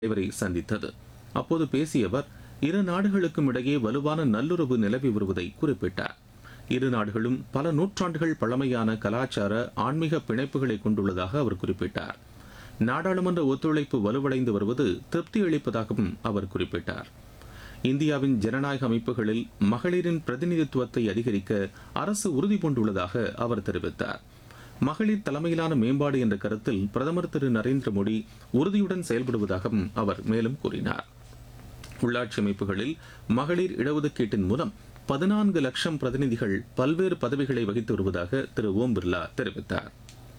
தலைவரை சந்தித்தது அப்போது பேசிய அவர் இரு நாடுகளுக்கும் இடையே வலுவான நல்லுறவு நிலவி வருவதை குறிப்பிட்டார் இரு நாடுகளும் பல நூற்றாண்டுகள் பழமையான கலாச்சார ஆன்மீக பிணைப்புகளை கொண்டுள்ளதாக அவர் குறிப்பிட்டார் நாடாளுமன்ற ஒத்துழைப்பு வலுவடைந்து வருவது திருப்தி அளிப்பதாகவும் அவர் குறிப்பிட்டார் இந்தியாவின் ஜனநாயக அமைப்புகளில் மகளிரின் பிரதிநிதித்துவத்தை அதிகரிக்க அரசு உறுதி பூண்டுள்ளதாக அவர் தெரிவித்தார் மகளிர் தலைமையிலான மேம்பாடு என்ற கருத்தில் பிரதமர் திரு நரேந்திர மோடி உறுதியுடன் செயல்படுவதாகவும் அவர் மேலும் கூறினார் உள்ளாட்சி அமைப்புகளில் மகளிர் இடஒதுக்கீட்டின் மூலம் பதினான்கு லட்சம் பிரதிநிதிகள் பல்வேறு பதவிகளை வகித்து வருவதாக திரு ஓம் பிர்லா தெரிவித்தார்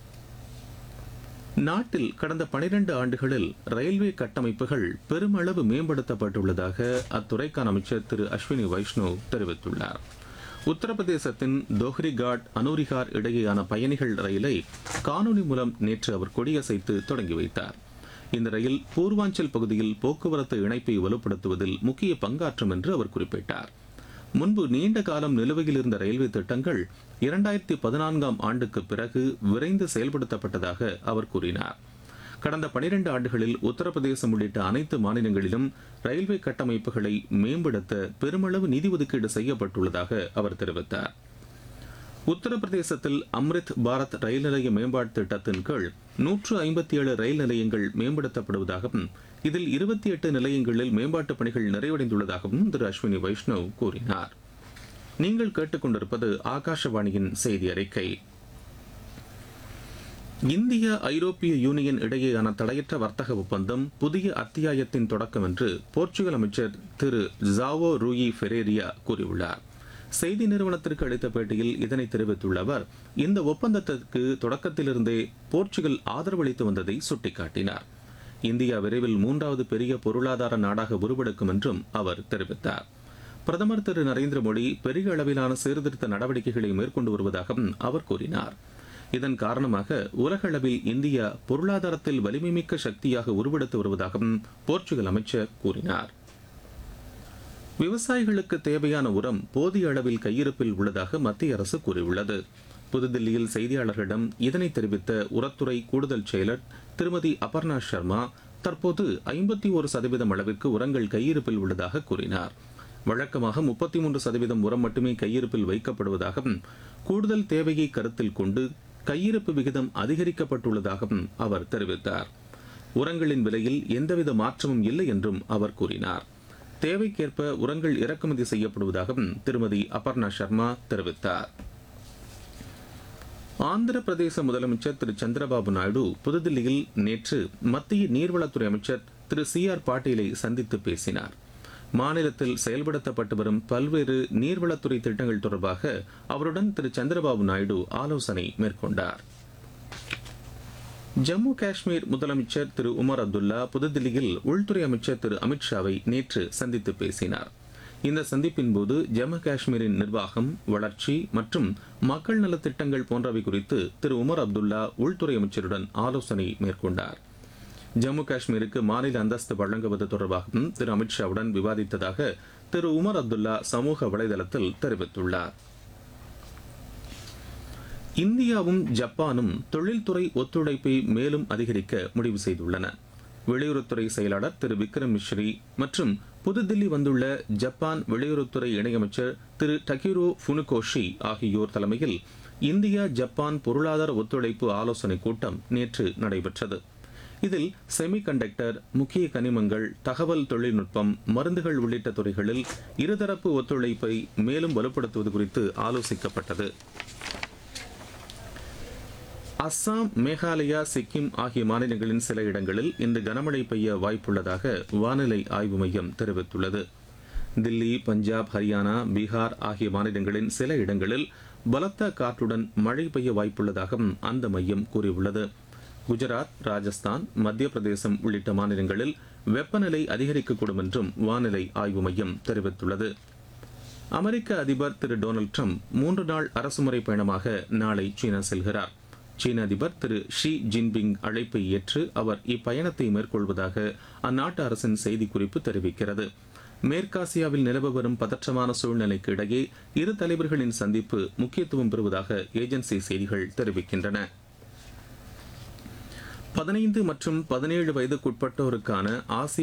நாட்டில் கடந்த 12 ஆண்டுகளில் ரயில்வே கட்டமைப்புகள் பெருமளவு மேம்படுத்தப்பட்டுள்ளதாக அத்துறைக்கான அமைச்சர் திரு அஸ்வினி வைஷ்ணவ் தெரிவித்துள்ளார் உத்தரப்பிரதேசத்தின் தோஹ்ரிகாட் அனூரிகார் இடையேயான பயணிகள் ரயிலை காணொலி மூலம் நேற்று அவர் கொடியசைத்து தொடங்கி வைத்தார் இந்த ரயில் பூர்வாஞ்சல் பகுதியில் போக்குவரத்து இணைப்பை வலுப்படுத்துவதில் முக்கிய பங்காற்றும் என்று அவர் குறிப்பிட்டார் முன்பு நீண்ட காலம் நிலுவையில் இருந்த ரயில்வே திட்டங்கள் இரண்டாயிரத்தி பதினான்காம் ஆண்டுக்கு பிறகு விரைந்து செயல்படுத்தப்பட்டதாக அவர் கூறினார் கடந்த 12 ஆண்டுகளில் உத்தரப்பிரதேசம் உள்ளிட்ட அனைத்து மாநிலங்களிலும் ரயில்வே கட்டமைப்புகளை மேம்படுத்த பெருமளவு நிதி ஒதுக்கீடு செய்யப்பட்டுள்ளதாக அவர் தெரிவித்தார் உத்தரப்பிரதேசத்தில் அம்ரித் பாரத் ரயில் நிலைய மேம்பாட்டு திட்டத்தின் கீழ் நூற்று ஐம்பத்தி ஏழு ரயில் நிலையங்கள் மேம்படுத்தப்படுவதாகவும் இதில் இருபத்தி எட்டு நிலையங்களில் மேம்பாட்டுப் பணிகள் நிறைவடைந்துள்ளதாகவும் திரு அஸ்வினி வைஷ்ணவ் கூறினார் நீங்கள் கேட்டுக்கொண்டிருப்பது ஆகாஷவாணியின் செய்தி அறிக்கை இந்திய ஐரோப்பிய யூனியன் இடையேயான தடையற்ற வர்த்தக ஒப்பந்தம் புதிய அத்தியாயத்தின் தொடக்கம் என்று போர்ச்சுகல் அமைச்சர் திரு ஜாவோ ரூயி ஃபெரேரியா கூறியுள்ளார் செய்தி நிறுவனத்திற்கு அளித்த பேட்டியில் இதனை தெரிவித்துள்ள அவர் இந்த ஒப்பந்தத்திற்கு தொடக்கத்திலிருந்தே போர்ச்சுகல் ஆதரவளித்து வந்ததை சுட்டிக்காட்டினார் இந்தியா விரைவில் மூன்றாவது பெரிய பொருளாதார நாடாக உருவெடுக்கும் என்றும் அவர் தெரிவித்தார் பிரதமர் திரு நரேந்திர மோடி பெரிய அளவிலான சீர்திருத்த நடவடிக்கைகளை மேற்கொண்டு வருவதாகவும் அவர் கூறினார் இதன் காரணமாக உலக அளவில் இந்தியா பொருளாதாரத்தில் வலிமைமிக்க சக்தியாக உருவெடுத்து வருவதாகவும் போர்ச்சுகல் அமைச்சர் கூறினார் விவசாயிகளுக்கு தேவையான உரம் போதிய அளவில் கையிருப்பில் உள்ளதாக மத்திய அரசு கூறியுள்ளது புதுதில்லியில் செய்தியாளர்களிடம் இதனை தெரிவித்த உரத்துறை கூடுதல் செயலர் திருமதி அபர்ணா சர்மா தற்போது ஐம்பத்தி ஒரு சதவீதம் அளவிற்கு உரங்கள் கையிருப்பில் உள்ளதாக கூறினார் வழக்கமாக முப்பத்தி மூன்று சதவீதம் உரம் மட்டுமே கையிருப்பில் வைக்கப்படுவதாகவும் கூடுதல் தேவையை கருத்தில் கொண்டு கையிருப்பு விகிதம் அதிகரிக்கப்பட்டுள்ளதாகவும் அவர் தெரிவித்தார் உரங்களின் விலையில் எந்தவித மாற்றமும் இல்லை என்றும் அவர் கூறினார் தேவைக்கேற்ப உரங்கள் இறக்குமதி செய்யப்படுவதாகவும் திருமதி அபர்ணா சர்மா தெரிவித்தார் ஆந்திர பிரதேச முதலமைச்சர் திரு சந்திரபாபு நாயுடு புதுதில்லியில் நேற்று மத்திய நீர்வளத்துறை அமைச்சர் திரு சி ஆர் பாட்டீலை சந்தித்து பேசினார் மாநிலத்தில் செயல்படுத்தப்பட்டு வரும் பல்வேறு நீர்வளத்துறை திட்டங்கள் தொடர்பாக அவருடன் திரு சந்திரபாபு நாயுடு ஆலோசனை மேற்கொண்டார் ஜம்மு காஷ்மீர் முதலமைச்சர் திரு உமர் அப்துல்லா புதுதில்லியில் உள்துறை அமைச்சர் திரு அமித்ஷாவை நேற்று சந்தித்து பேசினார் இந்த சந்திப்பின் போது ஜம்மு காஷ்மீரின் நிர்வாகம் வளர்ச்சி மற்றும் மக்கள் நலத் திட்டங்கள் போன்றவை குறித்து திரு உமர் அப்துல்லா உள்துறை அமைச்சருடன் ஆலோசனை மேற்கொண்டார் ஜம்மு காஷ்மீருக்கு மாநில அந்தஸ்து வழங்குவது தொடர்பாகவும் திரு அமித்ஷாவுடன் விவாதித்ததாக திரு உமர் அப்துல்லா சமூக வலைதளத்தில் தெரிவித்துள்ளார் இந்தியாவும் ஜப்பானும் தொழில்துறை ஒத்துழைப்பை மேலும் அதிகரிக்க முடிவு செய்துள்ளன வெளியுறவுத்துறை செயலாளர் திரு விக்ரம் மிஸ்ரி மற்றும் புதுதில்லி வந்துள்ள ஜப்பான் வெளியுறவுத்துறை இணையமைச்சர் திரு டகிரோ ஃபுனுகோஷி ஆகியோர் தலைமையில் இந்தியா ஜப்பான் பொருளாதார ஒத்துழைப்பு ஆலோசனைக் கூட்டம் நேற்று நடைபெற்றது இதில் செமிகண்டக்டர் முக்கிய கனிமங்கள் தகவல் தொழில்நுட்பம் மருந்துகள் உள்ளிட்ட துறைகளில் இருதரப்பு ஒத்துழைப்பை மேலும் வலுப்படுத்துவது குறித்து ஆலோசிக்கப்பட்டது அஸ்ஸாம் மேகாலயா சிக்கிம் ஆகிய மாநிலங்களின் சில இடங்களில் இன்று கனமழை பெய்ய வாய்ப்புள்ளதாக வானிலை ஆய்வு மையம் தெரிவித்துள்ளது தில்லி பஞ்சாப் ஹரியானா பீகார் ஆகிய மாநிலங்களின் சில இடங்களில் பலத்த காற்றுடன் மழை பெய்ய வாய்ப்புள்ளதாகவும் அந்த மையம் கூறியுள்ளது குஜராத் ராஜஸ்தான் மத்திய பிரதேசம் உள்ளிட்ட மாநிலங்களில் வெப்பநிலை அதிகரிக்கக்கூடும் என்றும் வானிலை ஆய்வு மையம் தெரிவித்துள்ளது அமெரிக்க அதிபர் திரு டொனால்ட் ட்ரம்ப் மூன்று நாள் அரசுமுறை பயணமாக நாளை சீனா செல்கிறார் சீன அதிபர் திரு ஷி ஜின்பிங் அழைப்பை ஏற்று அவர் இப்பயணத்தை மேற்கொள்வதாக அந்நாட்டு அரசின் செய்திக்குறிப்பு தெரிவிக்கிறது மேற்காசியாவில் நிலவ வரும் பதற்றமான சூழ்நிலைக்கு இடையே இரு தலைவர்களின் சந்திப்பு முக்கியத்துவம் பெறுவதாக ஏஜென்சி செய்திகள் தெரிவிக்கின்றன பதினைந்து மற்றும் பதினேழு வயதுக்குட்பட்டோருக்கான ஆசிய